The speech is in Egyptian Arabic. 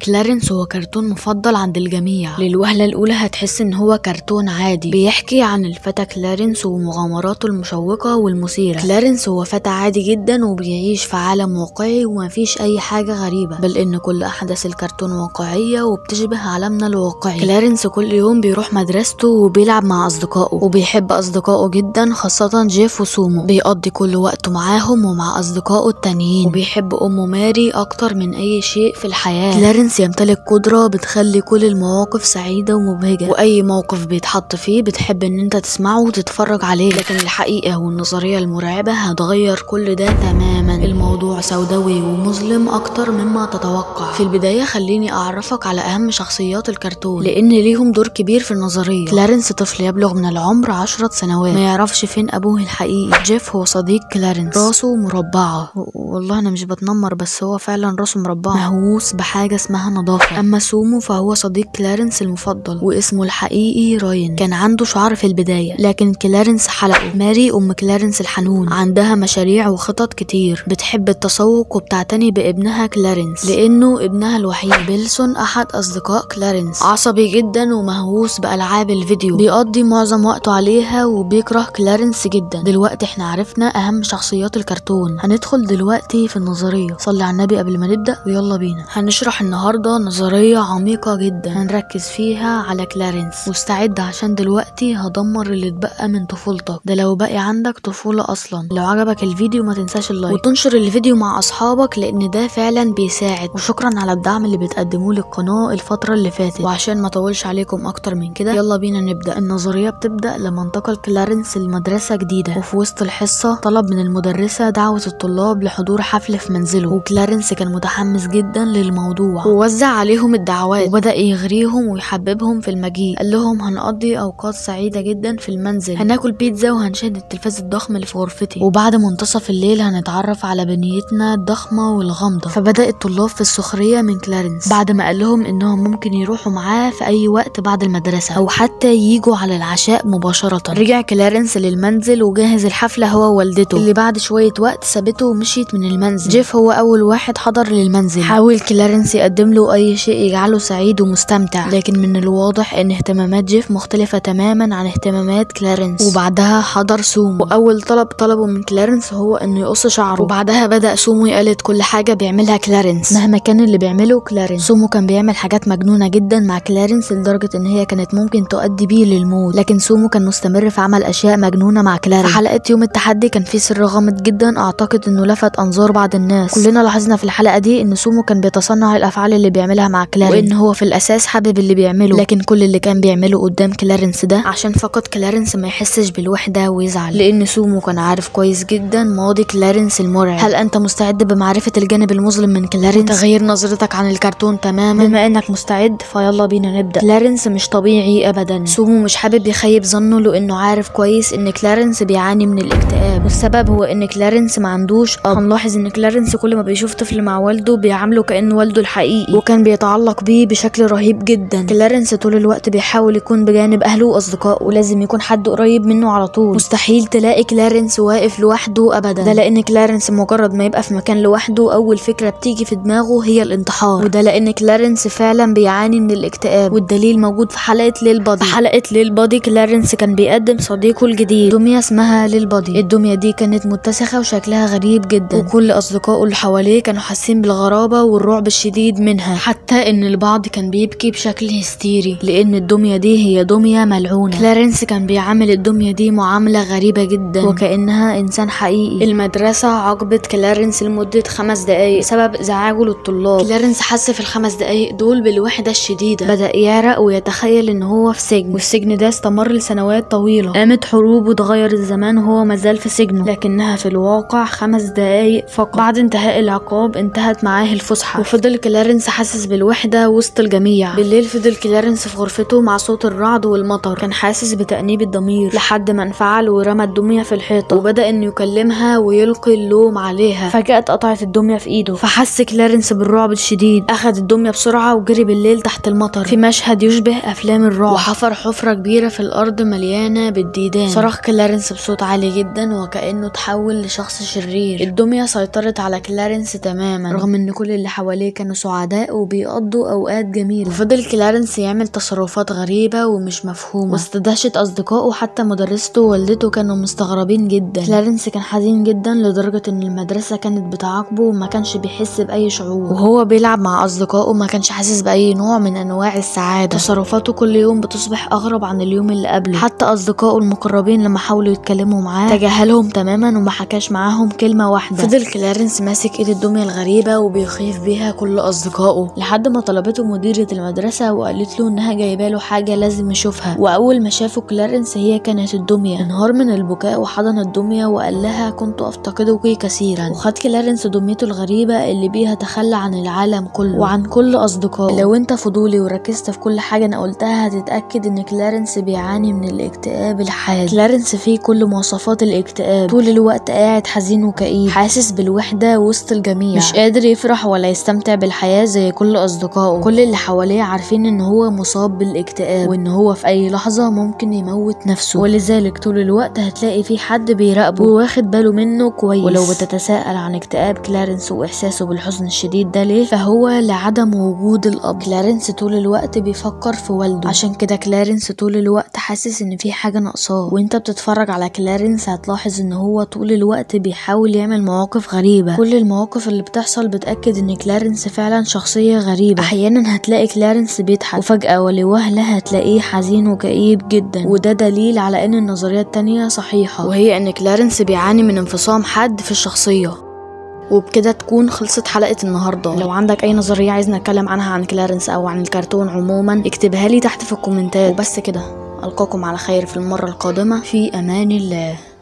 كلارنس هو كرتون مفضل عند الجميع للوهلة الأولى هتحس إن هو كرتون عادي بيحكي عن الفتى كلارنس ومغامراته المشوقة والمثيرة كلارنس هو فتى عادي جدا وبيعيش في عالم واقعي ومفيش أي حاجة غريبة بل إن كل أحداث الكرتون واقعية وبتشبه عالمنا الواقعي كلارنس كل يوم بيروح مدرسته وبيلعب مع أصدقائه وبيحب أصدقائه جدا خاصة جيف وسومو بيقضي كل وقته معاهم ومع أصدقائه التانيين وبيحب أمه ماري أكتر من أي شيء في الحياة كلارنس يمتلك قدرة بتخلي كل المواقف سعيدة ومبهجة وأي موقف بيتحط فيه بتحب إن أنت تسمعه وتتفرج عليه لكن الحقيقة والنظرية المرعبة هتغير كل ده تماما الموضوع سوداوي ومظلم أكتر مما تتوقع في البداية خليني أعرفك على أهم شخصيات الكرتون لأن ليهم دور كبير في النظرية كلارنس طفل يبلغ من العمر عشرة سنوات ما يعرفش فين أبوه الحقيقي جيف هو صديق كلارنس راسه مربعة و- والله أنا مش بتنمر بس هو فعلا راسه مربعة مهووس بحاجة اسمها نظافة أما سومو فهو صديق كلارنس المفضل واسمه الحقيقي راين كان عنده شعر في البداية لكن كلارنس حلقه ماري أم كلارنس الحنون عندها مشاريع وخطط كتير بتحب التسوق وبتعتني بابنها كلارنس لأنه ابنها الوحيد بيلسون أحد أصدقاء كلارنس عصبي جدا ومهووس بألعاب الفيديو بيقضي معظم وقته عليها وبيكره كلارنس جدا دلوقتي احنا عرفنا أهم شخصيات الكرتون هندخل دلوقتي في النظرية صلي على النبي قبل ما نبدأ ويلا بينا هنشرح النهاردة نظرية عميقة جدا هنركز فيها على كلارنس واستعد عشان دلوقتي هدمر اللي اتبقى من طفولتك ده لو باقي عندك طفولة أصلا لو عجبك الفيديو ما تنساش اللايك وتنشر الفيديو مع أصحابك لأن ده فعلا بيساعد وشكرا على الدعم اللي بتقدموه للقناة الفترة اللي فاتت وعشان ما اطولش عليكم أكتر من كده يلا بينا نبدأ النظرية بتبدأ لما انتقل كلارنس لمدرسة جديدة وفي وسط الحصة طلب من المدرسة دعوة الطلاب لحضور حفل في منزله وكلارنس كان متحمس جدا للموضوع ووزع عليهم الدعوات وبدأ يغريهم ويحببهم في المجيء قال لهم هنقضي أوقات سعيدة جدا في المنزل هناكل بيتزا وهنشاهد التلفاز الضخم اللي في غرفتي وبعد منتصف الليل هنتعرف على بنيتنا الضخمة والغامضة فبدأ الطلاب في السخرية من كلارنس بعد ما قال لهم إنهم ممكن يروحوا معاه في أي وقت بعد المدرسة أو حتى ييجوا على العشاء مباشرة رجع كلارنس للمنزل وجهز الحفلة هو ووالدته اللي بعد شوية وقت سابته ومشيت من المنزل جيف هو أول واحد حضر للمنزل حاول كلارنس يقدم له أي شيء يجعله سعيد ومستمتع لكن من الواضح إن اهتمامات جيف مختلفة تماما عن اهتمامات كلارنس وبعدها حضر سومو وأول طلب طلبه من كلارنس هو إنه يقص شعره وبعدها بدأ سومو يقلد كل حاجة بيعملها كلارنس مهما كان اللي بيعمله كلارنس سومو كان بيعمل حاجات مجنونة جدا مع كلارنس لدرجة إن هي كانت ممكن تؤدي بيه للموت لكن سومو كان مستمر في عمل أشياء مجنونة مع كلارنس في حلقة يوم التحدي كان في سر غامض جدا أعتقد إنه لفت أنظار بعض الناس كلنا لاحظنا في الحلقة دي إن سومو كان بيتصنع الأفعال اللي بيعملها مع كلارنس وإن هو في الأساس حابب اللي بيعمله لكن كل اللي كان بيعمله قدام كلارنس ده عشان فقط كلارنس ما يحسش بالوحدة ويزعل لأن سومو كان عارف كويس جدا ماضي كلارنس المرعب هل أنت مستعد بمعرفة الجانب المظلم من كلارنس وتغيير نظرتك عن الكرتون تماما بما إنك مستعد فيلا بينا نبدأ كلارنس مش طبيعي أبدا سومو مش حابب يخيب ظنه لأنه عارف كويس إن كلارنس بيعاني من الاكتئاب والسبب هو إن كلارنس ما عندوش أب هنلاحظ إن كلارنس كل ما بيشوف طفل مع والده بيعامله كأنه والده الحقيقي وكان بيتعلق بيه بشكل رهيب جدا كلارنس طول الوقت بيحاول يكون بجانب أهله وأصدقائه ولازم يكون حد قريب منه على طول مستحيل تلاقي كلارنس واقف لوحده أبدا ده لأن كلارنس مجرد ما يبقى في مكان لوحده أول فكرة بتيجي في دماغه هي الانتحار وده لأن كلارنس فعلا بيعاني من الاكتئاب والدليل موجود في حلقة ليل بادي في حلقة ليل بادي كلارنس كان بيقدم صديقه الجديد دمية اسمها ليل بادي الدمية دي كانت متسخة وشكلها غريب جدا وكل أصدقائه اللي حواليه كانوا حاسين بالغرابة والرعب الشديد منها حتى إن البعض كان بيبكي بشكل هستيري لأن الدمية دي هي دمية ملعونة كلارنس كان بيعامل الدمية دي معاملة غريبة جدا وكأنها إنسان حقيقي المدرسة عاقبت كلارنس لمدة خمس دقايق بسبب إزعاجه للطلاب كلارنس حس في الخمس دقايق دول بالوحدة الشديدة بدأ يعرق ويتخيل إن هو في سجن والسجن ده استمر لسنوات طويلة قامت حروب وتغير الزمان وهو مازال في سجنه لكنها في الواقع خمس دقايق فقط بعد انتهاء العقاب انتهت معاه الفسحة وفضل كلارنس حاسس بالوحدة وسط الجميع بالليل فضل كلارنس في غرفته مع صوت الرعد والمطر كان حاسس بتأنيب الضمير لحد ما انفعل ورمى الدمية في الحيطة وبدأ انه يكلمها ويلقي اللوم عليها فجأة اتقطعت الدمية في ايده فحس كلارنس بالرعب الشديد اخد الدمية بسرعة وجري بالليل تحت المطر في مشهد يشبه افلام الرعب وحفر حفرة كبيرة في الارض مليانة بالديدان صرخ كلارنس بصوت عالي جدا وكأنه تحول لشخص شرير الدمية سيطرت على كلارنس تماما رغم ان كل اللي حواليه كانوا سعداء سعداء وبيقضوا اوقات جميلة وفضل كلارنس يعمل تصرفات غريبة ومش مفهومة واستدهشت اصدقائه حتى مدرسته ووالدته كانوا مستغربين جدا كلارنس كان حزين جدا لدرجة ان المدرسة كانت بتعاقبه وما كانش بيحس باي شعور وهو بيلعب مع اصدقائه ما كانش حاسس باي نوع من انواع السعادة تصرفاته كل يوم بتصبح اغرب عن اليوم اللي قبله حتى اصدقائه المقربين لما حاولوا يتكلموا معاه تجاهلهم تماما وما حكاش معاهم كلمة واحدة فضل كلارنس ماسك ايد الدمية الغريبة وبيخيف بيها كل اصدقائه لحد ما طلبته مديرة المدرسة وقالت له انها جايبه له حاجة لازم يشوفها واول ما شافه كلارنس هي كانت الدمية انهار من البكاء وحضن الدمية وقال لها كنت افتقدك كثيرا وخد كلارنس دميته الغريبة اللي بيها تخلى عن العالم كله وعن كل اصدقائه لو انت فضولي وركزت في كل حاجة انا قلتها هتتأكد ان كلارنس بيعاني من الاكتئاب الحاد كلارنس فيه كل مواصفات الاكتئاب طول الوقت قاعد حزين وكئيب حاسس بالوحدة وسط الجميع مش قادر يفرح ولا يستمتع بالحياة زي كل أصدقائه كل اللي حواليه عارفين إن هو مصاب بالاكتئاب وإن هو في أي لحظة ممكن يموت نفسه ولذلك طول الوقت هتلاقي في حد بيراقبه وواخد باله منه كويس ولو بتتساءل عن اكتئاب كلارنس وإحساسه بالحزن الشديد ده ليه فهو لعدم وجود الأب كلارنس طول الوقت بيفكر في والده عشان كده كلارنس طول الوقت حاسس إن في حاجة ناقصاه وإنت بتتفرج على كلارنس هتلاحظ إن هو طول الوقت بيحاول يعمل مواقف غريبة كل المواقف اللي بتحصل بتأكد إن كلارنس فعلا شخصية غريبة أحيانا هتلاقي كلارنس بيضحك وفجأة ولوهلة هتلاقيه حزين وكئيب جدا وده دليل على إن النظرية التانية صحيحة وهي إن كلارنس بيعاني من انفصام حاد في الشخصية وبكده تكون خلصت حلقة النهاردة لو عندك أي نظرية عايزنا نتكلم عنها عن كلارنس أو عن الكرتون عموما اكتبها لي تحت في الكومنتات وبس كده ألقاكم على خير في المرة القادمة في أمان الله